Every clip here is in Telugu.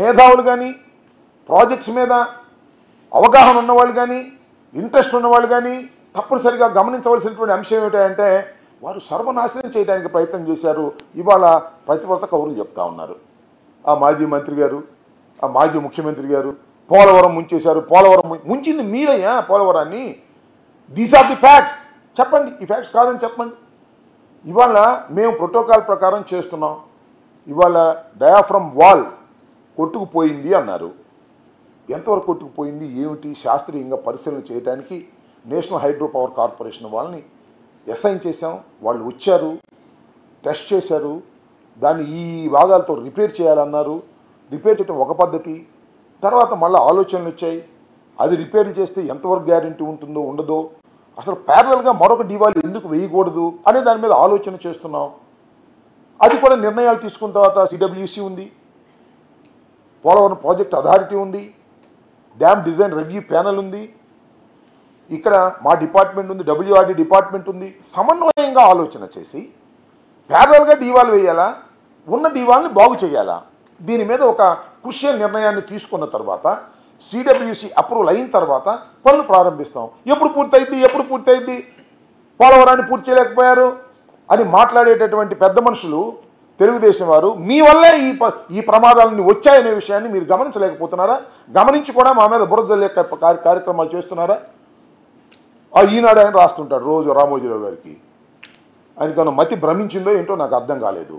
మేధావులు కానీ ప్రాజెక్ట్స్ మీద అవగాహన ఉన్నవాళ్ళు కానీ ఇంట్రెస్ట్ ఉన్నవాళ్ళు కానీ తప్పనిసరిగా గమనించవలసినటువంటి అంశం ఏమిటంటే వారు సర్వనాశనం చేయడానికి ప్రయత్నం చేశారు ఇవాళ ప్రతిపక్ష కౌరులు చెప్తా ఉన్నారు ఆ మాజీ మంత్రి గారు ఆ మాజీ ముఖ్యమంత్రి గారు పోలవరం ముంచేశారు పోలవరం ము- ముంచింది మీరయ్యా పోలవరాన్ని దీస్ ఆర్ ది ఫ్యాక్ట్స్ చెప్పండి ఈ ఫ్యాక్ట్స్ కాదని చెప్పండి ఇవాళ మేము ప్రోటోకాల్ ప్రకారం చేస్తున్నాం ఇవాళ డయాఫ్రమ్ వాల్ కొట్టుకుపోయింది అన్నారు ఎంతవరకు కొట్టుకుపోయింది ఏమిటి శాస్త్రీయంగా పరిశీలన చేయడానికి నేషనల్ హైడ్రో పవర్ కార్పొరేషన్ వాళ్ళని అసైన్ చేశాం వాళ్ళు వచ్చారు టెస్ట్ చేశారు దాన్ని ఈ భాగాలతో రిపేర్ చేయాలన్నారు రిపేర్ చేయడం ఒక పద్ధతి తర్వాత మళ్ళీ ఆలోచనలు వచ్చాయి అది రిపేర్ చేస్తే ఎంతవరకు గ్యారంటీ ఉంటుందో ఉండదో అసలు ప్యారలల్గా మరొక డివాలు ఎందుకు వేయకూడదు అనే దాని మీద ఆలోచన చేస్తున్నాం అది కూడా నిర్ణయాలు తీసుకున్న తర్వాత సిడబ్ల్యూసి ఉంది పోలవరం ప్రాజెక్ట్ అథారిటీ ఉంది డ్యామ్ డిజైన్ రివ్యూ ప్యానల్ ఉంది ఇక్కడ మా డిపార్ట్మెంట్ ఉంది డబ్ల్యూఆర్డి డిపార్ట్మెంట్ ఉంది సమన్వయంగా ఆలోచన చేసి ప్యారల్గా డీవాల్ వేయాలా ఉన్న డీవాల్ని బాగు చేయాలా దీని మీద ఒక కృషియల్ నిర్ణయాన్ని తీసుకున్న తర్వాత సిడబ్ల్యూసి అప్రూవల్ అయిన తర్వాత పనులు ప్రారంభిస్తాం ఎప్పుడు పూర్తయింది ఎప్పుడు పూర్తయింది పోలవరాన్ని పూర్తి చేయలేకపోయారు అని మాట్లాడేటటువంటి పెద్ద మనుషులు తెలుగుదేశం వారు మీ వల్లే ఈ ప ఈ ప్రమాదాలన్నీ వచ్చాయనే విషయాన్ని మీరు గమనించలేకపోతున్నారా గమనించి కూడా మా మీద బురద జల్లే కార్య- కార్యక్రమాలు చేస్తున్నారా ఆ ఈనాడు ఆయన రాస్తుంటాడు రోజు రామోజీరావు గారికి ఆయనకన్నా మతి భ్రమించిందో ఏంటో నాకు అర్థం కాలేదు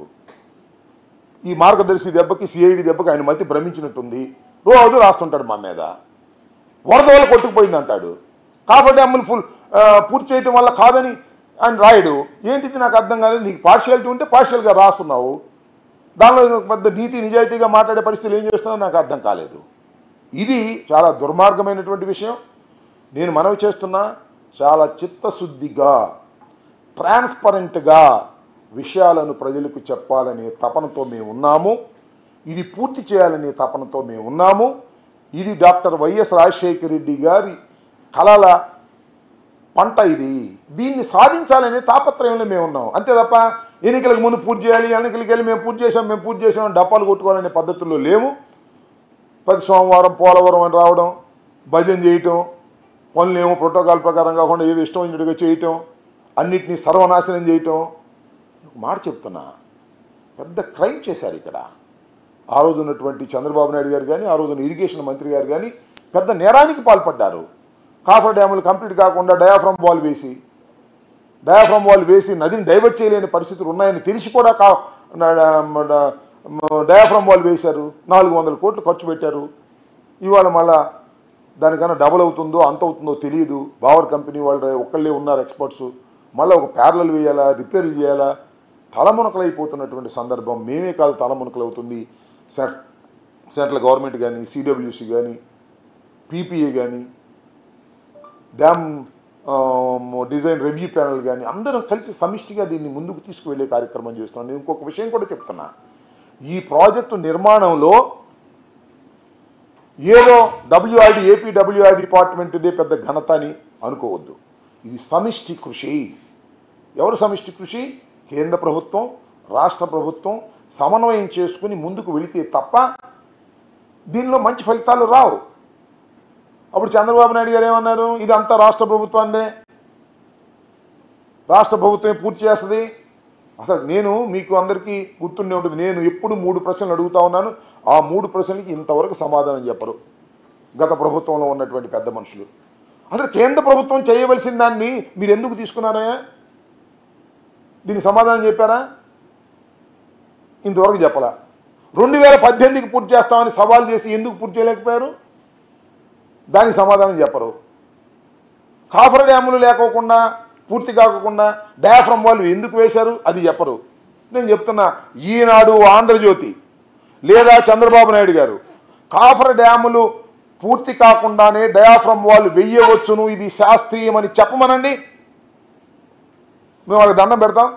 ఈ మార్గదర్శి దెబ్బకి సిఐడి దెబ్బకి ఆయన మతి భ్రమించినట్టుంది రోజు రాస్తుంటాడు మా మీద వరద వల్ల కొట్టుకుపోయింది అంటాడు కాఫర్ డ్యాములు ఫుల్ ఆ, పూర్తి చేయటం వల్ల కాదని ఆయన రాయడు ఏంటిది నాకు అర్థం కాలేదు నీకు పార్షియాలిటీ ఉంటే పార్షియల్గా రాస్తున్నావు దానిలో పెద్ద నీతి నిజాయితీగా మాట్లాడే పరిస్థితులు ఏం చేస్తున్నావు నాకు అర్థం కాలేదు ఇది చాలా దుర్మార్గమైనటువంటి విషయం నేను మనవి చేస్తున్నా చాలా చిత్తశుద్ధిగా ట్రాన్స్పరెంట్గా విషయాలను ప్రజలకు చెప్పాలనే తపనతో మేము ఉన్నాము ఇది పూర్తి చేయాలనే తపనతో మేము ఉన్నాము ఇది డాక్టర్ వైఎస్ రాజశేఖర రెడ్డి గారి కళల పంట ఇది దీన్ని సాధించాలనే తాపత్రయంలో మేము ఉన్నాం అంతే తప్ప ఎన్నికలకు ముందు పూర్తి చేయాలి ఎన్నికలకి వెళ్ళి మేము పూర్తి చేసాం మేము పూర్తి చేసాం అని డప్పాలు కొట్టుకోవాలనే పద్ధతుల్లో లేవు ప్రతి సోమవారం పోలవరం అని రావడం భజన చేయటం పనులు ఏమో ప్రోటోకాల్ ప్రకారం కాకుండా ఏదో ఇష్టం వచ్చినట్టుగా చేయటం అన్నిటినీ సర్వనాశనం చేయటం ఒక మాట చెప్తున్నా పెద్ద క్రైమ్ చేశారు ఇక్కడ ఆ రోజు ఉన్నటువంటి చంద్రబాబు నాయుడు గారు కానీ ఆ రోజున ఇరిగేషన్ మంత్రి గారు కానీ పెద్ద నేరానికి పాల్పడ్డారు కాఫర్ డ్యాములు కంప్లీట్ కాకుండా డయాఫ్రమ్ వాల్ వేసి డయాఫ్రమ్ వాల్ వేసి నదిని డైవర్ట్ చేయలేని పరిస్థితులు ఉన్నాయని తెలిసి కూడా కా డయాఫ్రమ్ వాల్ వేశారు నాలుగు వందల కోట్లు ఖర్చు పెట్టారు ఇవాళ మళ్ళా దానికన్నా డబుల్ అవుతుందో అంత అవుతుందో తెలియదు బావర్ కంపెనీ వాళ్ళు ఒక్కళ్ళే ఉన్నారు ఎక్స్పర్ట్స్ మళ్ళీ ఒక ప్యారలల్ వేయాలా రిపేర్ చేయాలా తలమునకలైపోతున్నటువంటి సందర్భం మేమే కాదు తలమునకలు అవుతుంది సెంట్ సెంట్రల్ గవర్నమెంట్ కానీ సిడబ్ల్యూసి కానీ పీపీఏ కానీ dam ah, design review panel కానీ అందరం కలిసి సమిష్టిగా దీన్ని ముందుకు తీసుకువెళ్ళే కార్యక్రమం చేస్తున్నాం నేను ఇంకొక విషయం కూడా చెప్తున్నా ఈ ప్రాజెక్టు నిర్మాణంలో ఏదో డబ్ల్యూఆర్డి ఏపీ డబ్ల్యూఆర్డి డిపార్ట్మెంట్దే పెద్ద ఘనత అని అనుకోవద్దు ఇది సమిష్టి కృషి ఎవరు సమిష్టి కృషి కేంద్ర ప్రభుత్వం రాష్ట్ర ప్రభుత్వం సమన్వయం చేసుకుని ముందుకు వెళితే తప్ప దీనిలో మంచి ఫలితాలు రావు అప్పుడు చంద్రబాబు నాయుడు గారు ఏమన్నారు ఇది అంతా రాష్ట్ర ప్రభుత్వందే రాష్ట్ర ప్రభుత్వమే పూర్తి చేస్తుంది అసలు నేను మీకు అందరికీ గుర్తుండే ఉంటుంది నేను ఎప్పుడు మూడు ప్రశ్నలు అడుగుతా ఉన్నాను ఆ మూడు ప్రశ్నలకి ఇంతవరకు సమాధానం చెప్పరు గత ప్రభుత్వంలో ఉన్నటువంటి పెద్ద మనుషులు అసలు కేంద్ర ప్రభుత్వం చేయవలసిన దాన్ని మీరు ఎందుకు తీసుకున్నారయ్యా దీనికి సమాధానం చెప్పారా ఇంతవరకు చెప్పలా రెండు వేల పద్దెనిమిదికి పూర్తి చేస్తామని సవాల్ చేసి ఎందుకు పూర్తి చేయలేకపోయారు దానికి సమాధానం చెప్పరు కాఫర్ డ్యాములు లేకోకుండా పూర్తి కాకుండా డయాఫ్రమ్ వాళ్ళు ఎందుకు వేశారు అది చెప్పరు నేను చెప్తున్నా ఈనాడు ఆంధ్రజ్యోతి లేదా చంద్రబాబు నాయుడు గారు కాఫర్ డ్యాములు పూర్తి కాకుండానే డయాఫ్రమ్ వాళ్ళు వెయ్యవచ్చును ఇది శాస్త్రీయమని చెప్పమనండి మేము వాళ్ళకి దండం పెడతాం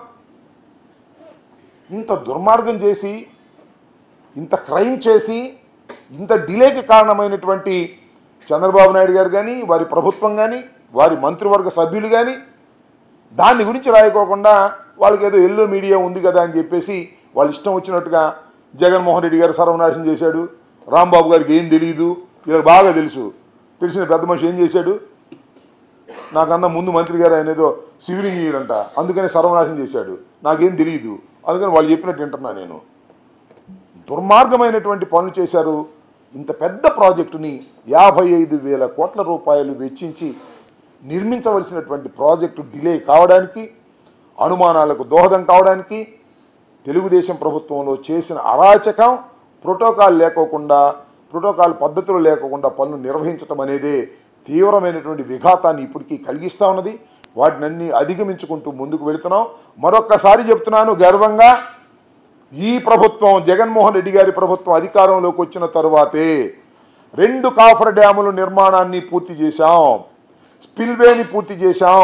ఇంత దుర్మార్గం చేసి ఇంత క్రైమ్ చేసి ఇంత డిలేకి కారణమైనటువంటి చంద్రబాబు నాయుడు గారు కానీ వారి ప్రభుత్వం కానీ వారి మంత్రివర్గ సభ్యులు కానీ దాని గురించి రాయకోకుండా వాళ్ళకి ఏదో ఎల్లో మీడియా ఉంది కదా అని చెప్పేసి వాళ్ళు ఇష్టం వచ్చినట్టుగా జగన్మోహన్ రెడ్డి గారు సర్వనాశనం చేశాడు రాంబాబు గారికి ఏం తెలియదు వీళ్ళకి బాగా తెలుసు తెలిసిన పెద్ద మనిషి ఏం చేశాడు నాకన్నా ముందు మంత్రి గారు ఆయన ఏదో సివిల్ ఇంజనీర్ అంట అందుకని సర్వనాశనం చేశాడు నాకేం తెలియదు అందుకని వాళ్ళు చెప్పినట్టు వింటున్నా నేను దుర్మార్గమైనటువంటి పనులు చేశారు ఇంత పెద్ద ప్రాజెక్టుని యాభై ఐదు వేల కోట్ల రూపాయలు వెచ్చించి నిర్మించవలసినటువంటి ప్రాజెక్టు డిలే కావడానికి అనుమానాలకు దోహదం కావడానికి తెలుగుదేశం ప్రభుత్వంలో చేసిన అరాచకం ప్రోటోకాల్ లేకోకుండా ప్రోటోకాల్ పద్ధతులు లేకుండా పనులు నిర్వహించటం అనేదే తీవ్రమైనటువంటి విఘాతాన్ని ఇప్పటికీ కలిగిస్తూ ఉన్నది వాటినన్నీ అధిగమించుకుంటూ ముందుకు వెళుతున్నాం మరొక్కసారి చెప్తున్నాను గర్వంగా ఈ ప్రభుత్వం జగన్మోహన్ రెడ్డి గారి ప్రభుత్వం అధికారంలోకి వచ్చిన తరువాతే రెండు కాఫర్ డ్యాముల నిర్మాణాన్ని పూర్తి చేశాం స్పిల్వేని పూర్తి చేశాం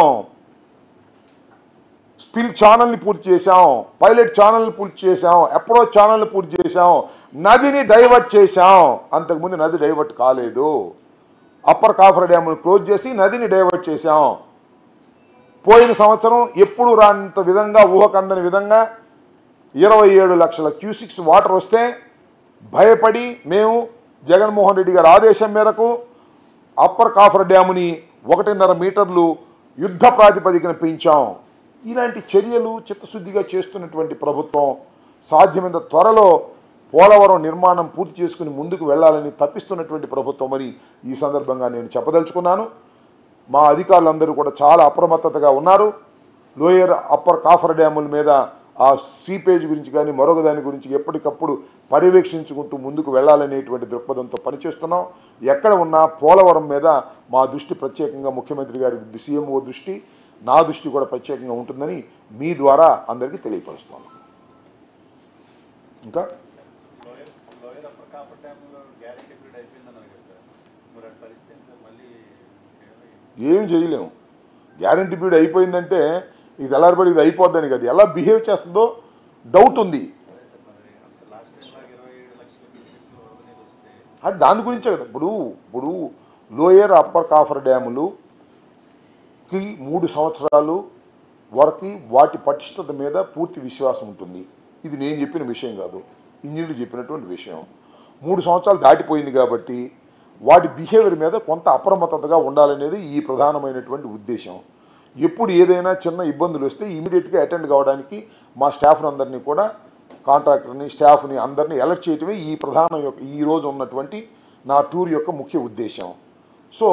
స్పిల్ ఛానల్ని పూర్తి చేశాం పైలట్ ఛానల్ని పూర్తి చేశాం అప్రోచ్ ఛానల్ని పూర్తి చేశాం నదిని డైవర్ట్ చేశాం అంతకుముందు నది డైవర్ట్ కాలేదు అప్పర్ కాఫర్ డ్యామ్ను క్లోజ్ చేసి నదిని డైవర్ట్ చేశాం పోయిన సంవత్సరం ఎప్పుడు రానంత విధంగా ఊహకందని విధంగా ఇరవై ఏడు లక్షల క్యూసిక్స్ వాటర్ వస్తే భయపడి మేము జగన్మోహన్ రెడ్డి గారి ఆదేశం మేరకు అప్పర్ కాఫర్ డ్యాముని ఒకటిన్నర మీటర్లు యుద్ధ ప్రాతిపదికన పెంచాం ఇలాంటి చర్యలు చిత్తశుద్ధిగా చేస్తున్నటువంటి ప్రభుత్వం సాధ్యమైనంత త్వరలో పోలవరం నిర్మాణం పూర్తి చేసుకుని ముందుకు వెళ్ళాలని తప్పిస్తున్నటువంటి ప్రభుత్వం అని ఈ సందర్భంగా నేను చెప్పదలుచుకున్నాను మా అధికారులందరూ కూడా చాలా అప్రమత్తతగా ఉన్నారు లోయర్ అప్పర్ కాఫర్ డ్యాముల మీద ఆ సీపేజ్ గురించి కానీ మరొక దాని గురించి ఎప్పటికప్పుడు పర్యవేక్షించుకుంటూ ముందుకు వెళ్ళాలనేటువంటి దృక్పథంతో పనిచేస్తున్నాం ఎక్కడ ఉన్నా పోలవరం మీద మా దృష్టి ప్రత్యేకంగా ముఖ్యమంత్రి గారి సీఎంఓ దృష్టి నా దృష్టి కూడా ప్రత్యేకంగా ఉంటుందని మీ ద్వారా అందరికీ తెలియపరుస్తాను ఇంకా లోయర్ లోయర్ అప్పర్ కాపర్ డ్యామ్లో గ్యారెంటీ పీరియడ్ అయిపోయిందన్నారు కదా సార్ మరి అటు పరిస్థితి ఏంటి? మళ్ళీ చేయాలి. ఏం చేయలేము గ్యారంటీ పీరియడ్ అయిపోయిందంటే ఇది తెల్లారిపడి ఇది అయిపోద్దని కదా ఎలా బిహేవ్ చేస్తుందో డౌట్ ఉంది అదే సార్ మరి అసలు లాస్ట్ టైం లాగా ఇరవై ఏడు లక్షల క్యూసెక్లు వరద నీళ్ళు వస్తే అది దాని గురించే కదా ఇప్పుడు ఇప్పుడు లోయర్ అప్పర్ కాఫర్ డ్యాములుకి మూడు సంవత్సరాలు వరకు వాటి పటిష్టత మీద పూర్తి విశ్వాసం ఉంటుంది ఇది నేను చెప్పిన విషయం కాదు ఇంజనీర్లు చెప్పినటువంటి విషయం మూడు సంవత్సరాలు దాటిపోయింది కాబట్టి వాటి బిహేవియర్ మీద కొంత అప్రమత్తతగా ఉండాలనేది ఈ ప్రధానమైనటువంటి ఉద్దేశం ఎప్పుడు ఏదైనా చిన్న ఇబ్బందులు వస్తే ఇమీడియట్గా అటెండ్ కావడానికి మా స్టాఫ్ని అందరినీ కూడా కాంట్రాక్టర్ని స్టాఫ్ని అందరినీ అలర్ట్ చేయటమే ఈ ప్రధాన యొక్క ఈ రోజు ఉన్నటువంటి నా టూర్ యొక్క ముఖ్య ఉద్దేశం సో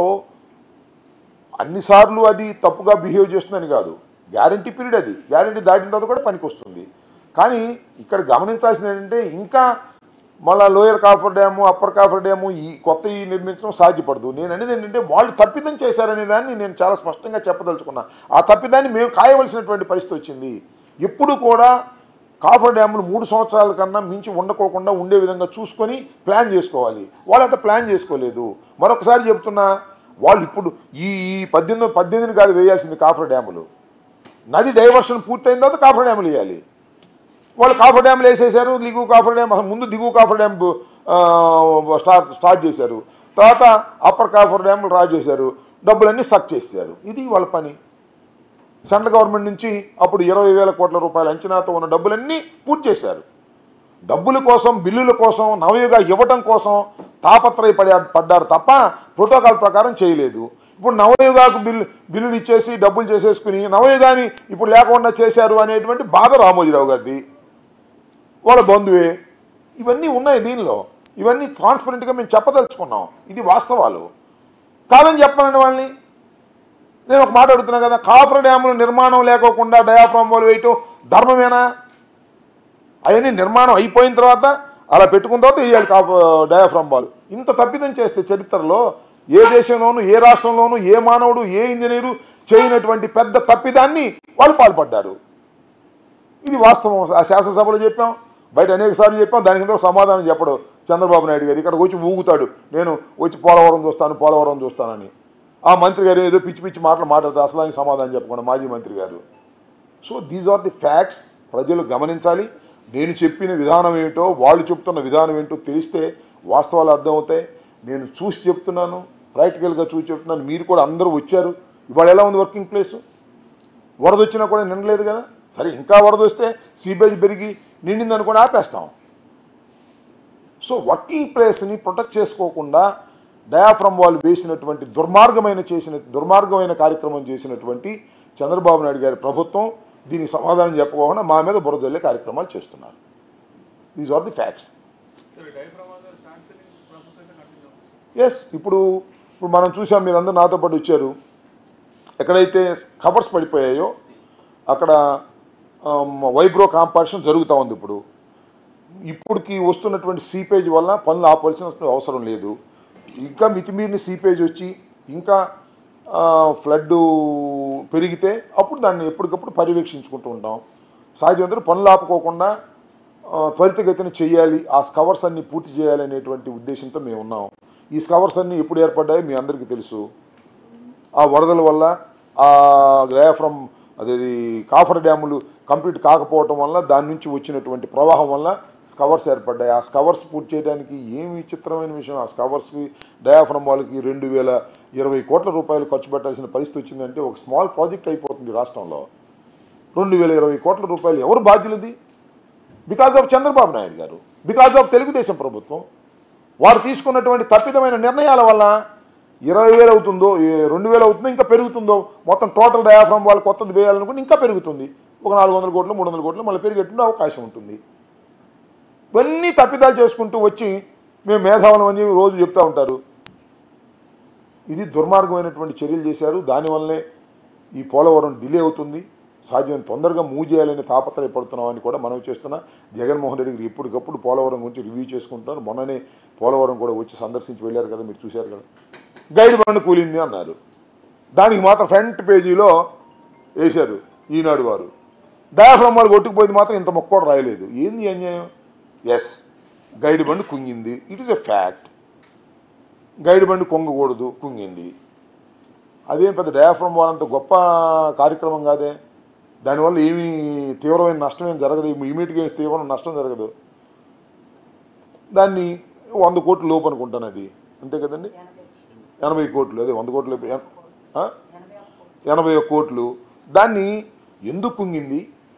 అన్నిసార్లు అది తప్పుగా బిహేవ్ చేస్తుందని కాదు గ్యారంటీ పీరియడ్ అది గ్యారంటీ దాటిన తర్వాత కూడా పనికి వస్తుంది కానీ ఇక్కడ గమనించాల్సింది ఏంటంటే ఇంకా మళ్ళా lower coffer dam upper coffer dam ఈ కొత్త ఈ నిర్మించడం సాధ్యపడదు నేను అనేది ఏంటంటే వాళ్ళు తప్పిదం చేశారనే దాన్ని నేను చాలా స్పష్టంగా చెప్పదలుచుకున్నా ఆ తప్పిదాన్ని మేము కాయవలసినటువంటి పరిస్థితి వచ్చింది ఎప్పుడు కూడా కాఫర్ డ్యాములు మూడు సంవత్సరాల కన్నా మించి ఉండకోకుండా ఉండే విధంగా చూసుకొని ప్లాన్ చేసుకోవాలి వాళ్ళు అట్లా ప్లాన్ చేసుకోలేదు మరొకసారి చెప్తున్నా వాళ్ళు ఇప్పుడు ఈ ఈ పద్దెనిమిది పద్దెనిమిది కాదు వేయాల్సింది కాఫర్ డ్యాములు నది డైవర్షన్ పూర్తయిన తర్వాత కాఫర్ డ్యాములు వేయాలి వాళ్ళు కాఫర్ డ్యామ్లు వేసేసారు దిగువ కాఫర్ డ్యామ్ అసలు ముందు దిగువ coffer dam ah, start start చేశారు తర్వాత అప్పర్ కాఫర్ డ్యామ్లు రా చేశారు డబ్బులన్నీ సక్ చేశారు ఇది వాళ్ళ పని సెంట్రల్ గవర్నమెంట్ నుంచి అప్పుడు ఇరవై వేల కోట్ల రూపాయల అంచనాతో ఉన్న డబ్బులన్నీ పూర్తి చేశారు డబ్బుల కోసం బిల్లుల కోసం నవయుగ ఇవ్వటం కోసం తాపత్రయపడే పడ్డారు తప్ప ప్రోటోకాల్ ప్రకారం చేయలేదు ఇప్పుడు నవయుగాకు బిల్లు బిల్లులు ఇచ్చేసి డబ్బులు చేసేసుకుని నవయుగాని ఇప్పుడు లేకుండా చేశారు అనేటువంటి బాధ రామోజీరావు గారిది వాళ్ళ బంధువే ఇవన్నీ ఉన్నాయి దీనిలో ఇవన్నీ ట్రాన్స్పరెంట్గా మేము చెప్పదలుచుకున్నాం ఇది వాస్తవాలు కాదని చెప్పనండి వాళ్ళని నేను ఒక మాట అడుగుతున్నా కదా కాఫర్ డ్యాముల నిర్మాణం లేకోకుండా డయాఫ్రామ్ వాళ్ళు వేయటం ధర్మమేనా అవన్నీ నిర్మాణం అయిపోయిన తర్వాత అలా పెట్టుకున్న తర్వాత వేయాలి కాఫ డయాఫ్రామ్ బాల్ ఇంత తప్పిదం చేస్తే చరిత్రలో ఏ దేశంలోనూ ఏ రాష్ట్రంలోనూ ఏ మానవుడు ఏ ఇంజనీరు చేయనటువంటి పెద్ద తప్పిదాన్ని వాళ్ళు పాల్పడ్డారు ఇది వాస్తవం ఆ శాసనసభలో చెప్పాం బయట అనేక సార్లు చెప్పాం దానికి ఇంత సమాధానం చెప్పడు చంద్రబాబు నాయుడు గారు ఇక్కడికి వచ్చి ఊగుతాడు నేను వచ్చి పోలవరం చూస్తాను పోలవరం చూస్తానని ఆ మంత్రి గారు ఏదో పిచ్చి పిచ్చి మాటలు మాట్లాడతారు అసలు దానికి సమాధానం చెప్పకుండా మాజీ మంత్రి గారు so these are the facts ప్రజలు గమనించాలి నేను చెప్పిన విధానం ఏమిటో వాళ్ళు చెప్తున్న విధానం ఏంటో తెలిస్తే వాస్తవాలు అర్థమవుతాయి నేను చూసి చెప్తున్నాను ప్రాక్టికల్గా చూసి చెప్తున్నాను మీరు కూడా అందరూ వచ్చారు ఇవాళ ఎలా ఉంది వర్కింగ్ ప్లేస్ వరద వచ్చినా కూడా నిండలేదు కదా సరే ఇంకా వరద వస్తే సీబేజ్ పెరిగి నిండింది అనుకుని ఆపేస్తాం సో వర్కింగ్ ప్లేస్ని ప్రొటెక్ట్ చేసుకోకుండా డయాఫ్రమ్ వాళ్ళు వేసినటువంటి దుర్మార్గమైన చేసిన దుర్మార్గమైన కార్యక్రమం చేసినటువంటి చంద్రబాబు నాయుడు గారి ప్రభుత్వం దీనికి సమాధానం చెప్పకుండా మా మీద బురదల్లే కార్యక్రమాలు చేస్తున్నారు these are the facts yes ఇప్పుడు ఇప్పుడు మనం చూసాం మీరందరూ నాతో పాటు వచ్చారు ఎక్కడైతే కవర్స్ పడిపోయాయో అక్కడ వైబ్రో కాంపాక్షన్ జరుగుతూ ఉంది ఇప్పుడు ఇప్పటికి వస్తున్నటువంటి సీపేజ్ వల్ల పనులు ఆపవలసిన అవసరం లేదు ఇంకా మితిమీరిన సీపేజ్ వచ్చి ఇంకా ఫ్లడ్ పెరిగితే అప్పుడు దాన్ని ఎప్పటికప్పుడు పర్యవేక్షించుకుంటూ ఉంటాం సాధ్యమంతా పనులు ఆపుకోకుండా ఆ, త్వరితగతిన చేయాలి ఆ స్కవర్స్ అన్ని పూర్తి చేయాలి అనేటువంటి ఉద్దేశంతో మేము ఉన్నాం ఈ స్కవర్స్ అన్ని ఎప్పుడు ఏర్పడ్డాయో మీ అందరికీ తెలుసు ఆ వరదల వల్ల ఆ డయాఫ్రమ్ అదేది కాఫర్ డ్యాములు కంప్లీట్ కాకపోవటం వల్ల దాని నుంచి వచ్చినటువంటి ప్రవాహం వల్ల స్కవర్స్ ఏర్పడ్డాయి ఆ స్కవర్స్ పూర్తి చేయడానికి ఏమి విచిత్రమైన విషయం ఆ స్కవర్స్కి డయాఫ్రమ్ వాళ్ళకి రెండు వేల ఇరవై కోట్ల రూపాయలు ఖర్చు పెట్టాల్సిన పరిస్థితి వచ్చిందంటే ఒక స్మాల్ ప్రాజెక్ట్ అయిపోతుంది రాష్ట్రంలో రెండు వేల ఇరవై కోట్ల రూపాయలు ఎవరు బాధ్యులది because of Chandrababu Naidu garu because of Telugu Desam ప్రభుత్వం వారు తీసుకున్నటువంటి తప్పిదమైన నిర్ణయాల వల్ల ఇరవై వేలు అవుతుందో ఏ- రెండు వేలు అవుతుందో ఇంకా పెరుగుతుందో మొత్తం టోటల్ డయాఫ్రమ్ వాళ్ళు కొత్తది వేయాలనుకుంటే ఇంకా పెరుగుతుంది ఒక నాలుగు వందల కోట్లు మూడు వందల కోట్లు మళ్ళీ పెరిగేటువంటి అవకాశం ఉంటుంది ఇవన్నీ తప్పిదాలు చేసుకుంటూ వచ్చి మేము మేధావులం అని చెప్పి రోజు చెప్తూ ఉంటారు ఇది దుర్మార్గమైనటువంటి చర్యలు చేశారు దానివల్లనే ఈ పోలవరం డిలే అవుతుంది సాధ్యం తొందరగా మూవ్ చేయాలని తాపత్రయపడుతున్నామని కూడా మనం చేస్తున్నా జగన్మోహన్ రెడ్డి గారు ఎప్పటికప్పుడు పోలవరం గురించి రివ్యూ చేసుకుంటున్నారు మొన్ననే పోలవరం కూడా వచ్చి సందర్శించి వెళ్ళారు కదా మీరు చూశారు కదా గైడ్ బండ్ కూలింది అన్నారు దానికి మాత్రం ఫ్రంట్ పేజీలో వేశారు ఈనాడు వారు డయాఫ్రమ్ వాళ్ళు కొట్టుకుపోయింది మాత్రం ఇంత మొక్క కూడా రాయలేదు ఏంది అన్యాయం ఎస్ గైడ్ బండ్ కుంగింది it is a fact guide బండి కొంగకూడదు కుంగింది అదేం పెద్ద డయాఫ్రమ్ వాళ్ళంత గొప్ప కార్యక్రమం కాదే దానివల్ల ఏమీ తీవ్రమైన నష్టం ఏం జరగదు ఇమీడియట్గా తీవ్రమైన నష్టం జరగదు దాన్ని వంద కోట్లు లోపు అనుకుంటాను అది అంతే కదండి ఎనభై కోట్లు అదే వంద కోట్లు లోపు. ఎన్- ఆ? ఎనభై ఒక్క కోట్లు దాన్ని ఎందుకు కుంగింది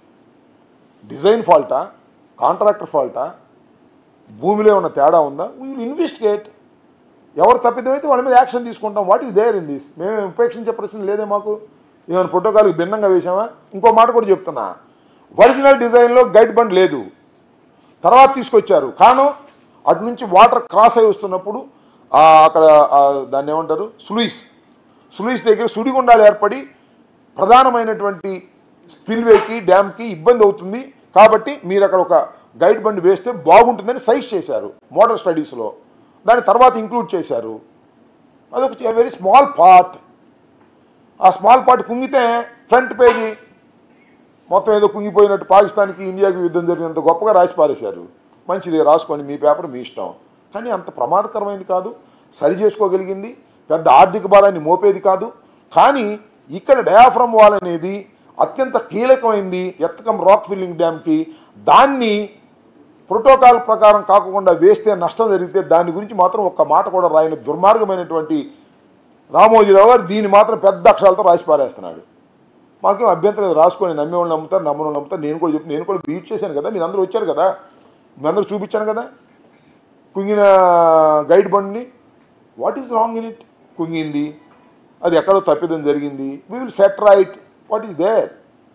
డిజైన్ ఫాల్టా కాంట్రాక్టర్ ఫాల్టా భూమిలో ఉన్న తేడా ఉందా విల్ ఇన్వెస్టిగేట్ ఎవరు తప్పిదమైతే వాళ్ళ మీద యాక్షన్ తీసుకుంటాం what is there in this మేము ఉపేక్షించే ప్రశ్న లేదే మాకు ఏమైనా ప్రోటోకాల్కి భిన్నంగా వేసామా ఇంకో మాట కూడా చెప్తున్నా ఒరిజినల్ డిజైన్లో గైడ్ బండ్ లేదు తర్వాత తీసుకొచ్చారు కాను అటు నుంచి వాటర్ క్రాస్ అయి వస్తున్నప్పుడు ఆ అక్కడ ఆ దాన్ని ఏమంటారు సులుయిస్ సులుయిస్ దగ్గర సుడిగుండాలు ఏర్పడి ప్రధానమైనటువంటి స్పిల్వేకి డ్యామ్కి ఇబ్బంది అవుతుంది కాబట్టి మీరు అక్కడ ఒక గైడ్ బండ్ వేస్తే బాగుంటుందని సైజ్ చేశారు మోడల్ స్టడీస్లో దాని తర్వాత ఇంక్లూడ్ చేశారు అదొక వెరీ స్మాల్ పార్ట్ ఆ స్మాల్ పార్ట్ కుంగితే ఫ్రంట్ పేజీ మొత్తం ఏదో కుంగిపోయినట్టు పాకిస్తాన్కి ఇండియాకి యుద్ధం జరిగినంత గొప్పగా రాసి పారేశారు మంచిది రాసుకోండి మీ పేపర్ మీ ఇష్టం కానీ అంత ప్రమాదకరమైంది కాదు సరి చేసుకోగలిగింది పెద్ద ఆర్థిక భారాన్ని మోపేది కాదు కానీ ఇక్కడ డయాఫ్రమ్ వాల్ అనేది అత్యంత కీలకమైంది ఎత్తకం రాక్ ఫిల్లింగ్ డ్యామ్కి దాన్ని ప్రోటోకాల్ ప్రకారం కాకుండా వేస్తే నష్టం జరిగితే దాని గురించి మాత్రం ఒక్క మాట కూడా రాయని దుర్మార్గమైనటువంటి రామోజీరావు గారు దీన్ని మాత్రం పెద్ద అక్షరాలతో రాసి పారేస్తున్నాడు మాకేం అభ్యంతరం లేదు రాసుకొని నమ్మేవాళ్ళు నమ్ముతారు నమ్మని వాళ్ళు నమ్ముతారు నేను కూడా చెప్తాను నేను కూడా బీట్ చేశాను కదా మీరు అందరూ వచ్చారు కదా మీ అందరూ చూపించాను కదా కుంగిన గైడ్ బండ్ని what is wrong in it కుంగింది అది ఎక్కడో తప్పిదం జరిగింది we will set right what is there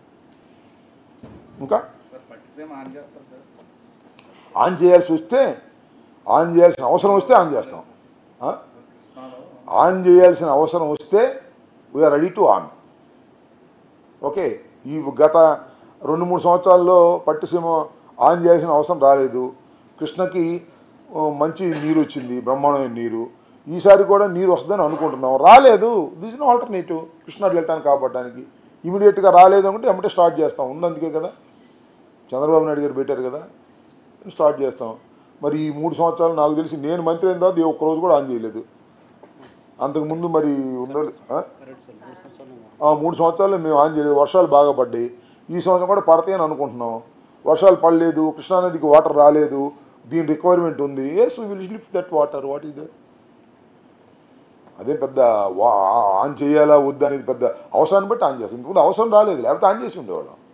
ఇంకా సార్ పట్టిసేమ ఆన్ చేస్తారు సార్ ఆన్ చేయాల్సి వస్తే ఆన్ చేయాల్సిన అవసరం వస్తే ఆన్ చేస్తాం ఆ? కృష్ణాలో ఆన్ చేయాల్సిన అవసరం వస్తే we are ready to on okay ఈ గత రెండు మూడు సంవత్సరాల్లో పట్టిసీమ ఆన్ చేయాల్సిన అవసరం రాలేదు కృష్ణకి ఆ, మంచి నీరు వచ్చింది బ్రహ్మాండమైన నీరు ఈసారి కూడా నీరు వస్తుందని అనుకుంటున్నాం రాలేదు దిస్ ఇన్ ఆల్టర్నేటివ్ కృష్ణ వెళ్ళటానికి కాపాడడానికి ఇమీడియట్గా రాలేదు అనుకుంటే ఎమ్మటే స్టార్ట్ చేస్తాం ఉందందుకే కదా చంద్రబాబు నాయుడు గారు పెట్టారు కదా స్టార్ట్ చేస్తాం మరి ఈ మూడు సంవత్సరాలు నాకు తెలిసి నేను మంత్రి అయిన తర్వాత ఏ ఒక్క రోజు కూడా ఆన్ చేయలేదు అంతకుముందు మరి ఉండాలి ఆ? ఆ, మూడు సంవత్సరాలు మేము ఆన్ చేయలేదు వర్షాలు బాగా పడ్డాయి ఈ సంవత్సరం కూడా పడతాయని అనుకుంటున్నాం వర్షాలు పడలేదు కృష్ణానదికి వాటర్ రాలేదు దీని రిక్వైర్మెంట్ ఉంది yes we will lift that water what is that అదే పెద్ద వా- ఆన్ చేయాలా వద్దా అనేది పెద్ద అవసరాన్ని బట్టి ఆన్ చేస్తాం ఇంతకుముందు అవసరం రాలేదు లేకపోతే ఆన్ చేసి ఉండేవాళ్ళం